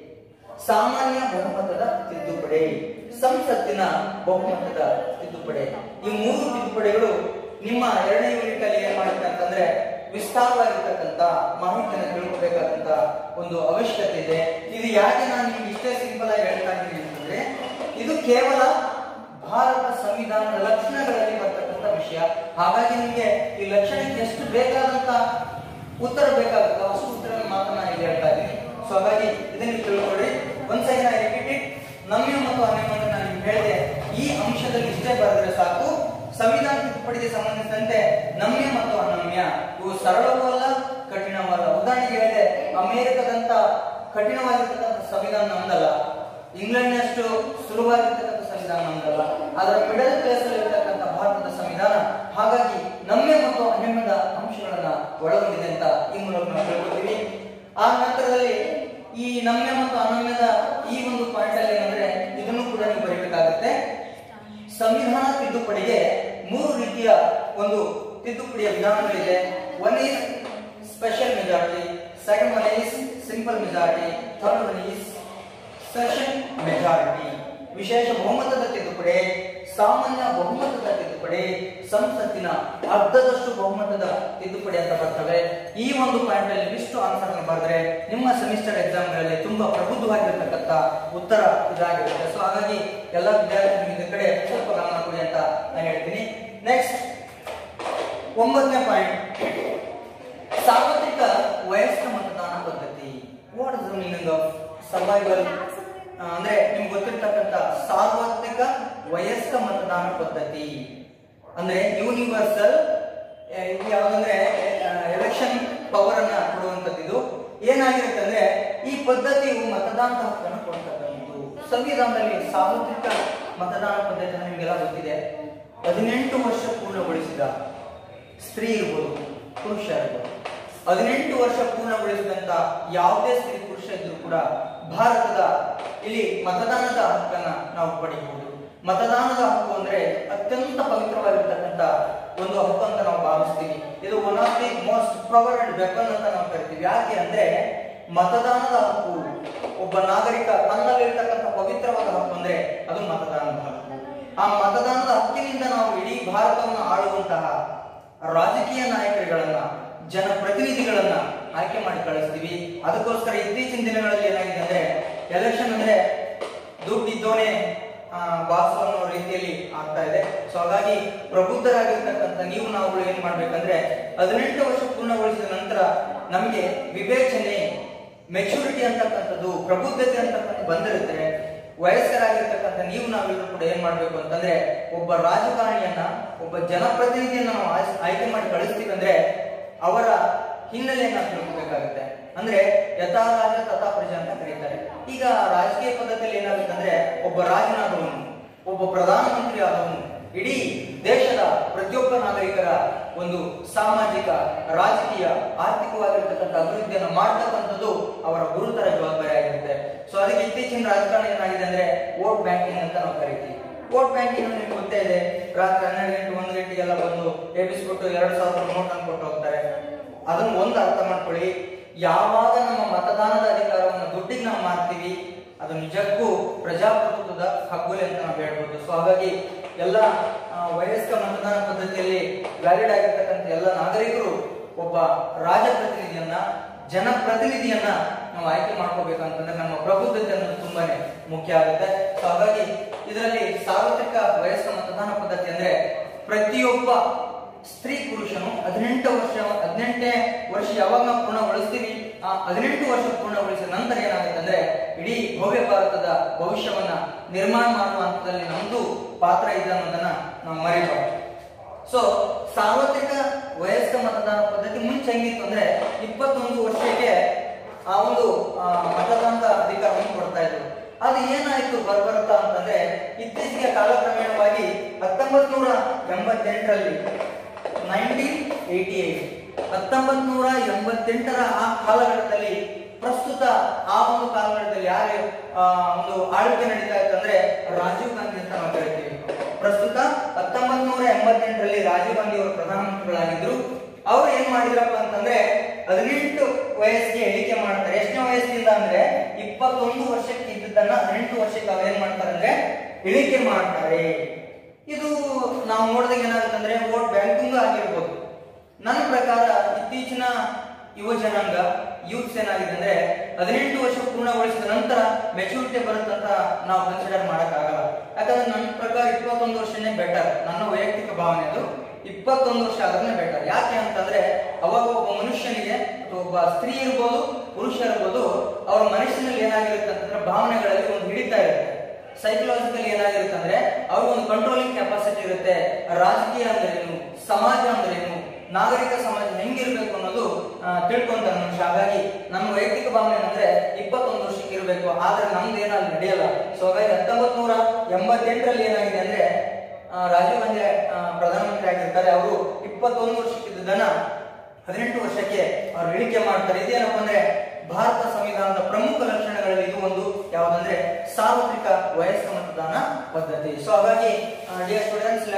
ಸಾಮಾನ್ಯ ಬಹುಮತದ ತಿದ್ದುಪಡಿ ಸಂಸತ್ತಿನ ಬಹುಮತದ ತಿದ್ದುಪಡಿ ಈ ಮೂರು ತಿದ್ದುಪಡಿಗಳು ನಿಮ್ಮ ಎರಡನೇ ಯೂನಿಟ್ ಅಲ್ಲಿ ಏನ್ ಮಾಡುತ್ತೆ ಅಂತಂದ್ರೆ ವಿಸ್ತಾರವಾಗಿರ್ತಕ್ಕಂಥ ಮಾಹಿತಿಯನ್ನು ತಿಳ್ಕೊಬೇಕಾದಂತ ಒಂದು ಅವಶ್ಯಕತೆ ಇದೆ ಇದು ಯಾಕೆ ನಾನು ನಿಮ್ಗೆ ಇಷ್ಟೇ ಸಿಂಪಲ್ ಆಗಿ ಹೇಳ್ತಾ ಇದ್ದೀನಿ ಅಂತಂದ್ರೆ ಇದು ಕೇವಲ ಭಾರತ ಸಂವಿಧಾನದ ಲಕ್ಷಣಗಳಲ್ಲಿ ಬರ್ತಕ್ಕಂಥ ವಿಷಯ ಹಾಗಾಗಿ ನಿಮಗೆ ಈ ಲಕ್ಷಣಕ್ಕೆ ಎಷ್ಟು ಬೇಕಾದಂತ ಉತ್ತರ ಬೇಕಾಗುತ್ತೋ ಅಷ್ಟು ಉತ್ತರ ಮಾತನ್ನ ಇಲ್ಲಿ ಹೇಳ್ತಾ ಇದ್ದೀನಿ ಸೊ ಹಾಗಾಗಿ ಇದನ್ನ ನೀವು ತಿಳ್ಕೊಳ್ಳಿ ಒಂದ್ ಸೆಕೆಂಡ್ ಐ ರಿಪೀಟ್ ಇಟ್ ನಮ್ಯ ಮತ್ತು ಅನಮ್ಯ ಅಂತ ನಾನು ನಿಮ್ಗೆ ಹೇಳಿದೆ ಈ ಅಂಶದಲ್ಲಿ ಇಷ್ಟೇ ಬರೆದ್ರೆ ಸಾಕು ಸಂವಿಧಾನ ತಿದ್ದುಪಡಿಗೆ ಸಂಬಂಧಿಸಿದಂತೆ ನಮ್ಯ ಮತ್ತು ಅನಮ್ಯ ಇವು ಸರಳವೂ ಅಲ್ಲ ಕಠಿಣವೂ ಅಲ್ಲ ಉದಾಹರಣೆಗೆ ಹೇಳಿದೆ ಅಮೆರಿಕದಂತ ಕಠಿಣವಾಗಿರ್ತಕ್ಕಂಥ ಸಂವಿಧಾನ ನಮ್ದಲ್ಲ ಇಂಗ್ಲೆಂಡ್ನಷ್ಟು ಸುಲಭವಾಗಿರ್ತಕ್ಕಂಥ ಸಂವಿಧಾನ ನಮ್ದಲ್ಲ ಅದರ ಮಿಡಲ್ ಪ್ಲೇಸ್ ಅಲ್ಲಿ ಇರ್ತಕ್ಕಂಥ ಭಾರತದ ಸಂವಿಧಾನ ಹಾಗಾಗಿ ನಮ್ಯ ಮತ್ತು ಅನಮ್ಯದ ಅಂಶಗಳನ್ನ ಒಳಗೊಂಡಿದೆ ಅಂತ ಈ ಮೂಲಕ ನಾವು ತಿಳ್ಕೊತೀವಿ ಆ ನಂತರದಲ್ಲಿ ಈ ನಮ್ಯ ಮತ್ತು ಅನಮ್ಯದ ಈ ಒಂದು ಪಾಯಿಂಟ್ ಅಲ್ಲಿ ಏನಂದ್ರೆ ಇದನ್ನು ಕೂಡ ನೀವು ಬರೀಬೇಕಾಗುತ್ತೆ ಸಂವಿಧಾನ ತಿದ್ದುಪಡಿಗೆ ಮೂರು ರೀತಿಯ ಒಂದು ತಿದ್ದುಪಡಿಯ ವಿಧಾನಗಳಿದೆ one is special majority second one is simple majority third one is session majority ವಿಶೇಷ ಬಹುಮತದ ತಿದ್ದುಪಡಿ ಸಾಮಾನ್ಯ ಬಹುಮತದ ತಿದ್ದುಪಡಿ ಸಂಸತ್ತಿನ ಅರ್ಧದಷ್ಟು ಬಹುಮತದ ತಿದ್ದುಪಡಿ ಅಂತ ಬರ್ತವೆ ಈ ಒಂದು ಪಾಯಿಂಟ್ ಅಲ್ಲಿ ಇಷ್ಟು ಆನ್ಸರ್ ಬರೆದ್ರೆ ನಿಮ್ಮ ಸೆಮಿಸ್ಟರ್ ಎಕ್ಸಾಮ್ ಗಳಲ್ಲಿ ತುಂಬಾ ಪ್ರಬುದ್ಧವಾಗಿರ್ತಕ್ಕಂಥ ಉತ್ತರ ಇದಾಗಿರುತ್ತೆ ಸೊ ಹಾಗಾಗಿ ಎಲ್ಲ ವಿದ್ಯಾರ್ಥಿಗಳು ಇದ್ರ ಕಡೆ ಸ್ವಲ್ಪ ಗಮನ ಕೊಡಿ ಅಂತ ನಾನು ಹೇಳ್ತೀನಿ ನೆಕ್ಸ್ಟ್ ಒಂಬತ್ತನೇ ಪಾಯಿಂಟ್ ಸಾರ್ವತ್ರಿಕ ವಯಸ್ಕ ಮತದಾನ ಪದ್ಧತಿ what is the meaning of survival ಅಂದ್ರೆ ನಿಮ್ಗೆ ಗೊತ್ತಿರ್ತಕ್ಕಂಥ ಸಾರ್ವತ್ರಿಕ ವಯಸ್ಕ ಮತದಾನ ಪದ್ಧತಿ ಅಂದ್ರೆ ಯೂನಿವರ್ಸಲ್ ಇದು ಯಾವ್ದಂದ್ರೆ ಎಲೆಕ್ಷನ್ ಪವರ್ ಅನ್ನ ಕೊಡುವಂತದ್ದು ಇದು ಏನಾಗಿರುತ್ತೆ ಅಂದ್ರೆ ಈ ಪದ್ಧತಿಯು ಮತದಾನದ ಹಕ್ಕನ್ನು ಕೊಡ್ತಕ್ಕಂಥದ್ದು ಸಂವಿಧಾನದಲ್ಲಿ ಸಾರ್ವತ್ರಿಕ ಮತದಾನ ಪದ್ಧತಿ ಅಂತ ನಿಮಗೆಲ್ಲ ಗೊತ್ತಿದೆ ಹದಿನೆಂಟು ವರ್ಷ ಪೂರ್ಣಗೊಳಿಸಿದ ಸ್ತ್ರೀ ಇರ್ಬೋದು ಪುರುಷ ಇರ್ಬೋದು ಹದಿನೆಂಟು ವರ್ಷ ಪೂರ್ಣಗೊಳಿಸಿದಂತ ಯಾವುದೇ ಸ್ತ್ರೀ ಪುರುಷ ಇದ್ರೂ ಕೂಡ ಭಾರತದ ಇಲ್ಲಿ ಮತದಾನದ ಹಕ್ಕನ್ನ ನಾವು ಪಡಿಬಹುದು ಮತದಾನದ ಹಕ್ಕು ಅಂದ್ರೆ ಅತ್ಯಂತ ಪವಿತ್ರವಾಗಿರ್ತಕ್ಕಂಥ ಒಂದು ಹಕ್ಕು ಅಂತ ನಾವು ಭಾವಿಸ್ತೀವಿ ಇದು one of the most power and weapon ಅಂತ ನಾವು ಕರಿತೀವಿ ಯಾಕೆ ಅಂದ್ರೆ ಮತದಾನದ ಹಕ್ಕು ಒಬ್ಬ ನಾಗರಿಕ ತನ್ನಲ್ಲಿರ್ತಕ್ಕಂಥ ಪವಿತ್ರವಾದ ಹಕ್ಕು ಅಂದ್ರೆ ಅದು ಮತದಾನದ ಹಕ್ಕು ಆ ಮತದಾನದ ಹಕ್ಕಿನಿಂದ ನಾವು ಇಡೀ ಭಾರತವನ್ನು ಆಳುವಂತಹ ರಾಜಕೀಯ ನಾಯಕರುಗಳನ್ನ ಜನಪ್ರತಿನಿಧಿಗಳನ್ನ ಆಯ್ಕೆ ಮಾಡಿ ಕಳಿಸ್ತೀವಿ ಅದಕ್ಕೋಸ್ಕರ ಇತ್ತೀಚಿನ ದಿನಗಳಲ್ಲಿ ಏನಾಗಿದೆ ಅಂದ್ರೆ ಎಲೆಕ್ಷನ್ ಅಂದ್ರೆ ದುಡ್ಡಿದ್ದೋನೆ ಬಾಸ್ ಅನ್ನೋ ರೀತಿಯಲ್ಲಿ ಆಗ್ತಾ ಇದೆ ಸೊ ಹಾಗಾಗಿ ಪ್ರಬುದ್ಧರಾಗಿರ್ತಕ್ಕಂಥ ನೀವು ನಾವುಗಳು ಏನ್ ಮಾಡ್ಬೇಕಂದ್ರೆ ಹದಿನೆಂಟು ವರ್ಷ ಪೂರ್ಣಗೊಳಿಸಿದ ನಂತರ ನಮಗೆ ವಿವೇಚನೆ ಮೆಚುರಿಟಿ ಅಂತಕ್ಕಂಥದ್ದು ಪ್ರಬುದ್ಧತೆ ಅಂತಕ್ಕಂಥ ಬಂದಿರುತ್ತೆ ವಯಸ್ಕರಾಗಿರ್ತಕ್ಕಂಥ ನೀವು ನಾವೆಲ್ಲರೂ ಕೂಡ ಏನ್ ಮಾಡ್ಬೇಕು ಅಂತಂದ್ರೆ ಒಬ್ಬ ರಾಜಕಾರಣಿಯನ್ನ ಒಬ್ಬ ಜನಪ್ರತಿನಿಧಿಯನ್ನ ನಾವು ಆಯ್ಸ್- ಆಯ್ಕೆ ಮಾಡಿ ಕಳಿಸ್ತೀವಿ ಅಂದ್ರೆ ಅವರ ಹಿನ್ನೆಲೆಯನ್ನ ತಿಳ್ಕೊಬೇಕಾಗುತ್ತೆ ಅಂದ್ರೆ ಯಥಾ ರಾಜ ತಥಾ ಪ್ರಜೆ ಅಂತ ಕರೀತಾರೆ ಈಗ ರಾಜಕೀಯ ಪದ್ಧತಿಯಲ್ಲಿ ಏನಾಗುತ್ತೆ ಅಂದ್ರೆ ಒಬ್ಬ ರಾಜನಾದವನು ಒಬ್ಬ ಪ್ರಧಾನಮಂತ್ರಿ ಆದವನು ಇಡೀ ದೇಶದ ಪ್ರತಿಯೊಬ್ಬ ನಾಗರಿಕರ ಒಂದು ಸಾಮಾಜಿಕ ರಾಜಕೀಯ ಆರ್ಥಿಕವಾಗಿರ್ತಕ್ಕಂಥ ಅಭಿವೃದ್ಧಿಯನ್ನು ಮಾಡ್ತಕ್ಕಂಥದ್ದು ಅವರ ಗುರುತರ ಜವಾಬ್ದಾರಿ ಆಗಿರುತ್ತೆ ಸೊ ಅದಕ್ಕೆ ಇತ್ತೀಚಿನ ರಾಜಕಾರಣ ಏನಾಗಿದೆ ಅಂದ್ರೆ ವೋಟ್ ಬ್ಯಾಂಕಿಂಗ್ ಅಂತ ನಾವು ಕರಿತೀವಿ ವೋಟ್ ಬ್ಯಾಂಕಿಂಗ್ ನಿಮ್ಗೆ ಗೊತ್ತೇ ಇದೆ ರಾತ್ರಿ ಹನ್ನೆರಡು ಗಂಟೆ ಒಂದು ಗಂಟೆಗೆಲ್ಲ ಬಂದು ಎಬ್ಬಿಸ್ಬಿಟ್ಟು ಎರಡು ಸಾವಿರ ನೋಟ್ ಅನ್ನು ಕೊಟ್ಟು ಹೋಗ್ತಾರೆ ಅದನ್ನ ಒಂದು ಅರ್ಥ ಮಾಡ್ಕೊಳ್ಳಿ ಯಾವಾಗ ನಮ್ಮ ಮತದಾನದ ಅಧಿಕಾರವನ್ನು ದುಡ್ಡಿಗೆ ನಾವು ಮಾಡ್ತೀವಿ ಅದು ನಿಜಕ್ಕೂ ಪ್ರಜಾಪ್ರಭುತ್ವದ ಹಗ್ಗುಲೆ ಅಂತ ನಾವು ಹೇಳ್ಬೋದು ಸೊ ಹಾಗಾಗಿ ಎಲ್ಲ ಆ, ವಯಸ್ಕ ಮತದಾನ ಪದ್ಧತಿಯಲ್ಲಿ ವ್ಯಾಲಿಡ್ ಆಗಿರ್ತಕ್ಕಂಥ ಎಲ್ಲ ನಾಗರಿಕರು ಒಬ್ಬ ರಾಜಪ್ರತಿನಿಧಿಯನ್ನ ಜನಪ್ರತಿನಿಧಿಯನ್ನ ನಾವು ಆಯ್ಕೆ ಮಾಡ್ಕೋಬೇಕಂತಂದ್ರೆ ನಮ್ಮ ಪ್ರಬುದ್ಧತೆ ಅನ್ನೋದು ತುಂಬಾನೇ ಮುಖ್ಯ ಆಗುತ್ತೆ ಸೊ ಹಾಗಾಗಿ ಇದರಲ್ಲಿ ಸಾರ್ವತ್ರಿಕ ವಯಸ್ಕ ಮತದಾನ ಪದ್ಧತಿ ಅಂದ್ರೆ ಪ್ರತಿಯೊಬ್ಬ ಸ್ತ್ರೀ ಪುರುಷನು ಹದಿನೆಂಟು ವರ್ಷ ಹದಿನೆಂಟನೇ ವರ್ಷ ಯಾವಾಗ ನಾವು ಪೂರ್ಣಗೊಳಿಸ್ತೀವಿ ಆ ಹದಿನೆಂಟು ವರ್ಷ ಪೂರ್ಣಗೊಳಿಸಿದ ನಂತರ ಏನಾಗುತ್ತೆ ಅಂದ್ರೆ ಇಡೀ ಭವ್ಯ ಭಾರತದ ಭವಿಷ್ಯವನ್ನ ನಿರ್ಮಾಣ ಮಾಡುವ ಹಂತದಲ್ಲಿ ನಮ್ದು ಪಾತ್ರ ಇದೆ ಅನ್ನೋದನ್ನ ನಾವು ಮರಿಬಾರ್ದು ಸೊ ಸಾರ್ವತ್ರಿಕ ವಯಸ್ಕ ಮತದಾನ ಪದ್ಧತಿ ಮುಂಚೆ ಹೆಂಗಿತ್ತು ಅಂದ್ರೆ ಇಪ್ಪತ್ತೊಂದು ವರ್ಷಕ್ಕೆ ಆ ಒಂದು ಆ, ಮತದಾನದ ಅಧಿಕಾರವನ್ನು ಕೊಡ್ತಾ ಇದ್ರು ಅದು ಏನಾಯ್ತು ಬರ್ಬರ್ತಾ ಅಂತಂದ್ರೆ ಇತ್ತೀಚೆಗೆ ಕಾಲಕ್ರಮೇಣವಾಗಿ ಹತ್ತೊಂಬತ್ ನೂರ ಎಂಬತ್ತೆಂಟರಲ್ಲಿ ನೈನ್ಟೀನ್ ಏಟಿ ಏಟ್ ಹತ್ತೊಂಬತ್ ನೂರ ಎಂಬತ್ತೆಂಟರ ಆ ಕಾಲಘಟ್ಟದಲ್ಲಿ ಪ್ರಸ್ತುತ ಆ ಒಂದು ಕಾಲಘಟ್ಟದಲ್ಲಿ ಯಾರು ಆ, ಒಂದು ಆಳ್ವಿಕೆ ನಡೀತಾ ಇತ್ತಂದ್ರೆ ರಾಜೀವ್ ಗಾಂಧಿ ಅಂತ ನಾವು ಕರಿತೀವಿ ಪ್ರಸ್ತುತ ಹತ್ತೊಂಬತ್ ನೂರ ಎಂಬತ್ತೆಂಟರಲ್ಲಿ ರಾಜೀವ್ ಗಾಂಧಿ ಅವರು ಪ್ರಧಾನಮಂತ್ರಿಗಳಾಗಿದ್ರು ಅವ್ರು ಏನ್ ಮಾಡಿದ್ರಪ್ಪ ಅಂತಂದ್ರೆ ಹದಿನೆಂಟು ವಯಸ್ಸಿಗೆ ಇಳಿಕೆ ಮಾಡ್ತಾರೆ ಎಷ್ಟನೇ ವಯಸ್ಸಿನಿಂದ ಅಂದ್ರೆ ಇಪ್ಪತ್ತೊಂದು ವರ್ಷಕ್ಕೆ ಇದ್ದದನ್ನ ಹದಿನೆಂಟು ವರ್ಷಕ್ಕೆ ಅವ್ರು ಏನ್ ಮಾಡ್ತಾರೆ ಅಂದ್ರೆ ಇಳಿಕೆ ಮಾಡ್ತಾರೆ ಇದು ನಾವು ನೋಡಿದಾಗ ಏನಾಗುತ್ತೆ ಅಂದ್ರೆ ವೋಟ್ ಬ್ಯಾಂಕಿಂಗ್ ಆಗಿರ್ಬೋದು ನನ್ನ ಪ್ರಕಾರ ಇತ್ತೀಚಿನ ಯುವ ಜನಾಂಗ ಯೂತ್ಸ್ ಏನಾಗಿದೆ ಅಂದ್ರೆ ಹದಿನೆಂಟು ವರ್ಷ ಪೂರ್ಣಗೊಳಿಸಿದ ನಂತರ ಮೆಚುರಿಟಿ ಬರುತ್ತಂತ ನಾವು ಕನ್ಸಿಡರ್ ಮಾಡಕ್ಕಾಗಲ್ಲ ಯಾಕಂದ್ರೆ ನನ್ನ ಪ್ರಕಾರ ಇಪ್ಪತ್ತೊಂದು ವರ್ಷನೇ ಬೆಟರ್ ನನ್ನ ವೈಯಕ್ತಿಕ ಭಾವನೆ ಅದು ಇಪ್ಪತ್ತೊಂದು ವರ್ಷ ಆದ್ರೆ ಬೆಟರ್ ಯಾಕೆ ಅಂತಂದ್ರೆ ಅವಾಗ ಒಬ್ಬ ಮನುಷ್ಯನಿಗೆ ಅಥವಾ ಒಬ್ಬ ಸ್ತ್ರೀ ಇರ್ಬೋದು ಪುರುಷ ಇರ್ಬೋದು ಅವ್ರ ಮನಸ್ಸಿನಲ್ಲಿ ಏನಾಗಿರುತ್ತೆ ಅಂತಂದ್ರೆ ಭಾವನೆಗಳಲ್ಲಿ ಒಂದು ಹಿಡಿತಾ ಇರುತ್ತೆ ಸೈಕಲಾಜಿಕಲ್ ಏನಾಗಿರುತ್ತೆ ಅಂದ್ರೆ ಅವ್ರಿಗೊಂದು ಕಂಟ್ರೋಲಿಂಗ್ ಕೆಪಾಸಿಟಿ ಇರುತ್ತೆ ರಾಜಕೀಯ ಅಂದ್ರೆ ಏನು ಸಮಾಜ ಅಂದ್ರೆ ಏನು ನಾಗರಿಕ ಸಮಾಜ ಹೆಂಗಿರ್ಬೇಕು ಅನ್ನೋದು ಆ, ತಿಳ್ಕೊಂತಾನೆ ಮನುಷ್ಯ ಹಾಗಾಗಿ ನನ್ನ ವೈಯಕ್ತಿಕ ಭಾವನೆ ಏನಂದ್ರೆ ಇಪ್ಪತ್ತೊಂದು ವರ್ಷಕ್ಕೆ ಇರಬೇಕು ಆದ್ರೆ ನಮ್ದು ಏನಾದ್ರು ನಡೆಯಲ್ಲ ಸೊ ಹಾಗಾಗಿ ಹತ್ತೊಂಬತ್ ನೂರ ಎಂಬತ್ತೆಂಟರಲ್ಲಿ ಏನಾಗಿದೆ ಅಂದ್ರೆ ಆ, ರಾಜೀವ್ ಗಾಂಧಿ ಆ, ಪ್ರಧಾನಮಂತ್ರಿ ಆಗಿರ್ತಾರೆ ಅವರು ಇಪ್ಪತ್ತೊಂದು ವರ್ಷಕ್ಕಿದ್ದನ್ನ ಹದಿನೆಂಟು ವರ್ಷಕ್ಕೆ ಅವ್ರು ಇಳಿಕೆ ಮಾಡ್ತಾರೆ ಇದೇನಪ್ಪ ಅಂದ್ರೆ ಭಾರತ ಸಂವಿಧಾನದ ಪ್ರಮುಖ ಲಕ್ಷಣಗಳಲ್ಲಿ ಇದು ಒಂದು ಯಾವ್ದಂದ್ರೆ ಸಾರ್ವತ್ರಿಕ ವಯಸ್ಕ ಮತದಾನ ಪದ್ಧತಿ ಸೊ ಹಾಗಾಗಿ ಡಿಯರ್ ಸ್ಟೂಡೆಂಟ್ಸ್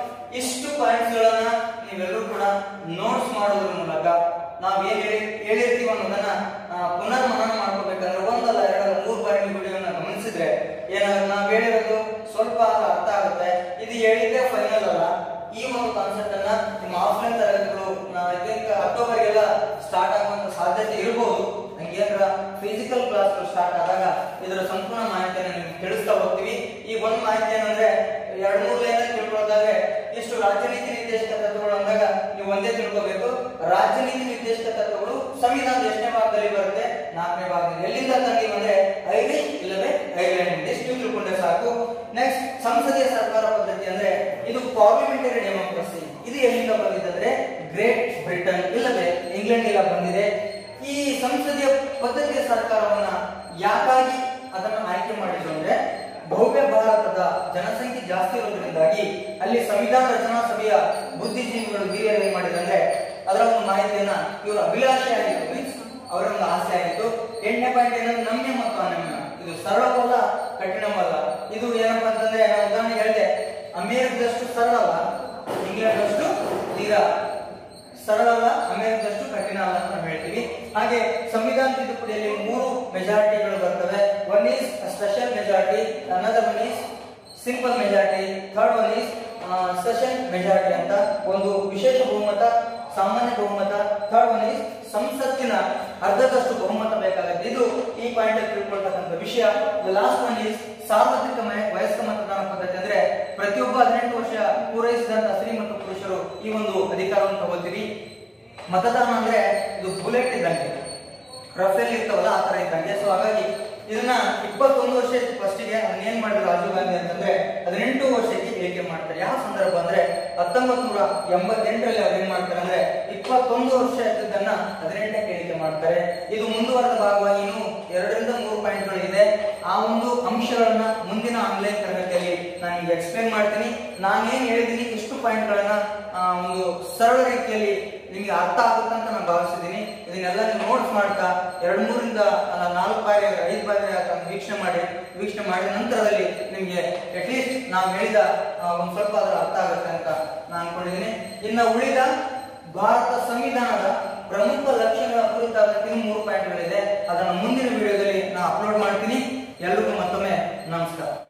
ಇಷ್ಟು ಪಾಯಿಂಟ್ಸ್ ಗಳನ್ನ ನೀವೆಲ್ಲರೂ ಕೂಡ ನೋಟ್ಸ್ ಮಾಡೋದ್ರ ಮೂಲಕ ನಾವ್ ಏನ್ ಹೇಳಿ ಹೇಳಿರ್ತೀವಿ ಅನ್ನೋದನ್ನ ಆ, ಪುನರ್ ಮನನ ಮಾಡ್ಕೋಬೇಕಂದ್ರೆ ಒಂದಲ್ಲ ಎರಡಲ್ಲ ಮೂರು ಬಾರಿ ನೀವು ವಿಡಿಯೋನ ಗಮನಿಸಿದ್ರೆ ಏನಾಗುತ್ತೆ ನಾವ್ ಹೇಳಿರೋದು ಸ್ವಲ್ಪ ಆದ್ರೂ ಅರ್ಥ ಆಗುತ್ತೆ ಇದು ಹೇಳಿದ್ದೆ ಫೈನಲ್ ಅಲ್ಲ ಈ ಒಂದು ಕಾನ್ಸೆಪ್ಟ್ ಅನ್ನ ನಿಮ್ಮ ಆಫ್ಲೈನ್ ತರಗತಿಗಳು ಐ ಥಿಂಕ್ ಅಕ್ಟೋಬರ್ಗೆಲ್ಲ ಸ್ಟಾರ್ಟ್ ಆಗುವಂತ ಸಾಧ್ಯತೆ ಇರಬಹುದು ಹಂಗೇನ್ರ ಫಿಸಿಕಲ್ ಕ್ಲಾಸ್ಗಳು ಸ್ಟಾರ್ಟ್ ಆದಾಗ ಇದರ ಸಂಪೂರ್ಣ ಮಾಹಿತಿಯನ್ನು ನಿಮ್ಗೆ ತಿಳಿಸ್ತಾ ಹೋಗ್ತೀವಿ ಈ ಒಂದು ಮಾಹಿತಿ ಏನಂದ್ರೆ ಎರಡ್ ಮೂರು ಲೈನ್ ತಿಳ್ಕೊಳ್ಳೋದಾದ್ರೆ ಇಷ್ಟು ರಾಜ್ಯನೀತಿ ನಿರ್ದೇಶಕ ತತ್ವಗಳು ಅಂದಾಗ ನೀವು ಒಂದೇ ತಿಳ್ಕೋಬೇಕು ರಾಜ್ಯನೀತಿ ನಿರ್ದೇಶಕ ತತ್ವಗಳು ಸಂವಿಧಾನದ ಎಷ್ಟನೇ ಭಾಗದಲ್ಲಿ ಬರುತ್ತೆ ನಾಲ್ಕನೇ ಭಾಗದಲ್ಲಿ ಎಲ್ಲಿಂದ ತಂದೀವಿ ಅಂದ್ರೆ ಐರಿಷ್ ಇಲ್ಲವೇ ಐರ್ಲೆಂಡ್ ಎಷ್ಟು ತಿಳ್ಕೊಂಡ್ರೆ ಸಾಕು ನೆಕ್ಸ್ಟ್ ಸಂಸದೀಯ ಸರ್ಕಾರ ಪದ್ಧತಿ ಅಂದ್ರೆ ಇದು ಪಾರ್ಲಿಮೆಂಟರಿ ಡೆಮೋಕ್ರಸಿ ಇದು ಎಲ್ಲಿಂದ ಬಂದಿದೆ ಅಂದ್ರೆ ಗ್ರೇಟ್ ಬ್ರಿಟನ್ ಇಲ್ಲವೇ ಇಂಗ್ಲೆಂಡ್ ಇಲ್ಲ ಬಂದಿದೆ ಈ ಸಂಸದೀಯ ಪದ್ಧತಿಯ ಸರ್ಕಾರವನ್ನ ಯಾಕಾಗಿ ಅದನ್ನು ಆಯ್ಕೆ ಮಾಡಿದ್ರು ಅಂದ್ರೆ ಭವ್ಯ ಭಾರತದ ಜನಸಂಖ್ಯೆ ಜಾಸ್ತಿ ಇರೋದ್ರಿಂದಾಗಿ ಅಲ್ಲಿ ಸಂವಿಧಾನ ರಚನಾ ಸಭೆಯ ಬುದ್ಧಿಜೀವಿಗಳು ಹಿರಿಯರು ಏನ್ ಮಾಡಿದ್ರೆ ಅದರ ಒಂದು ಮಾಹಿತಿಯನ್ನ ಇವರು ಅಭಿಲಾಷೆ ಆಗಿತ್ತು ಮೀನ್ಸ್ ಅವರ ಒಂದು ಆಸೆ ಆಗಿತ್ತು ಎಂಟನೇ ಪಾಯಿಂಟ್ ಏನಂದ್ರೆ ನಮ್ಯ ಮತ್ತು ಅನಮ್ಯ ಇದು ಸರಳವಲ್ಲ ಕಠಿಣವಲ್ಲ ಇದು ಏನಪ್ಪಾ ಅಂತಂದ್ರೆ ನಾನು ಉದಾಹರಣೆ ಹೇಳಿದೆ ಅಮೇರಿಕದಷ್ಟು ಸರಳ ಅಲ್ಲ ಇಂಗ್ಲೆಂಡ್ ತೀರಾ ಸರಳ ಅಲ್ಲ ಅಮೇರಿಕದಷ್ಟು ಕಠಿಣ ಅಲ್ಲ ಅಂತ ನಾವು ಹೇಳ್ತೀವಿ ಹಾಗೆ ಸಂವಿಧಾನ ತಿದ್ದುಪಡಿಯಲ್ಲಿ ಮೂರು ಮೆಜಾರಿಟಿಗಳು ಬರ್ತವೆ one is special majority another one is simple majority third one is special majority ಅಂತ ಒಂದು ವಿಶೇಷ ಬಹುಮತ ಸಾಮಾನ್ಯ ಬಹುಮತ ಥರ್ಡ್ ಒನ್ ಈಸ್ ಸಂಸತ್ತಿನ ಅರ್ಧದಷ್ಟು ಬಹುಮತ ಬೇಕಾಗುತ್ತೆ ಇದು ಈ ಪಾಯಿಂಟ್ ಅಲ್ಲಿ ತಿಳ್ಕೊಳ್ತಕ್ಕಂಥ ವಿಷಯ ಲಾಸ್ಟ್ ಒನ್ ಈಸ್ ಸಾರ್ವತ್ರಿಕ ಮಯ- ವಯಸ್ಕ ಮತದಾನ ಪದ್ಧತಿ ಅಂದ್ರೆ ಪ್ರತಿಯೊಬ್ಬ ಹದಿನೆಂಟು ವರ್ಷ ಪೂರೈಸಿದಂತ ಸ್ತ್ರೀ ಮತ್ತು ಪುರುಷರು ಈ ಒಂದು ಅಧಿಕಾರವನ್ನು ತಗೋತೀವಿ ಮತದಾನ ಅಂದ್ರೆ ಇದು ಬುಲೆಟ್ ಇದ್ದಂಗೆ ರಫೇಲ್ ಇರ್ತಾವಲ್ಲ ಆ ತರ ಇದ್ದಂಗೆ ಸೊ ಹಾಗಾಗಿ ಇದನ್ನ ಇಪ್ಪತ್ತೊಂದು ವರ್ಷ ಫಸ್ಟಿಗೆ ಅದನ್ನ ಏನ್ ಮಾಡಿದ್ರು ರಾಜೀವ್ ಗಾಂಧಿ ಅಂತಂದ್ರೆ ಹದಿನೆಂಟು ವರ್ಷಕ್ಕೆ ಇಳಿಕೆ ಮಾಡ್ತಾರೆ ಯಾವ ಸಂದರ್ಭ ಅಂದ್ರೆ ಹತ್ತೊಂಬತ್ ನೂರ ಎಂಬತ್ತೆಂಟರಲ್ಲಿ ಅವ್ರು ಏನ್ ಮಾಡ್ತಾರೆ ಅಂದ್ರೆ ಇಪ್ಪತ್ತೊಂದು ವರ್ಷ ಇದ್ದದನ್ನ ಹದಿನೆಂಟಕ್ಕೆ ಇಳಿಕೆ ಮಾಡ್ತಾರೆ ಇದು ಮುಂದುವರೆದ ಭಾಗವಾಗಿ ಇನ್ನು ಎರಡರಿಂದ ಮೂರು ಪಾಯಿಂಟ್ಗಳು ಇದೆ ಆ ಒಂದು ಅಂಶಗಳನ್ನ ಮುಂದಿನ ಆನ್ಲೈನ್ ತರಗತಿಯಲ್ಲಿ ನಾನು ನಿಮ್ಗೆ ಎಕ್ಸ್ಪ್ಲೇನ್ ಮಾಡ್ತೀನಿ ನಾನೇನ್ ಹೇಳಿದೀನಿ ಇಷ್ಟು ಪಾಯಿಂಟ್ಗಳನ್ನ ಆ, ಒಂದು ಸರಳ ರೀತಿಯಲ್ಲಿ ನಿಮಗೆ ಅರ್ಥ ಆಗುತ್ತೆ ಅಂತ ನಾನು ಭಾವಿಸಿದ್ದೀನಿ ಇದನ್ನೆಲ್ಲ ನೀವು ನೋಟ್ಸ್ ಮಾಡ್ತಾ ಎರಡ್ ಮೂರಿಂದ ಅಲ್ಲ, ನಾಲ್ಕು ಬಾರಿ ಐದು ಬಾರಿ ಅದನ್ನ ವೀಕ್ಷಣೆ ಮಾಡಿ ವೀಕ್ಷಣೆ ಮಾಡಿದ ನಂತರದಲ್ಲಿ ನಿಮಗೆ ಅಟ್ಲೀಸ್ಟ್ ನಾವು ಹೇಳಿದ ಆ, ಒಂದ್ ಸ್ವಲ್ಪ ಅದರ ಅರ್ಥ ಆಗುತ್ತೆ ಅಂತ ನಾನು ಅನ್ಕೊಂಡಿದ್ದೀನಿ ಇನ್ನು ಉಳಿದ ಭಾರತ ಸಂವಿಧಾನದ ಪ್ರಮುಖ ಲಕ್ಷಣಗಳ ಕುರಿತಾದ ಇನ್ನು ಮೂರು ಪಾಯಿಂಟ್ಗಳಿದೆ ಅದನ್ನು ಮುಂದಿನ ವಿಡಿಯೋದಲ್ಲಿ ನಾನು ಅಪ್ಲೋಡ್ ಮಾಡ್ತೀನಿ ಎಲ್ರಿಗೂ ಮತ್ತೊಮ್ಮೆ ನಮಸ್ಕಾರ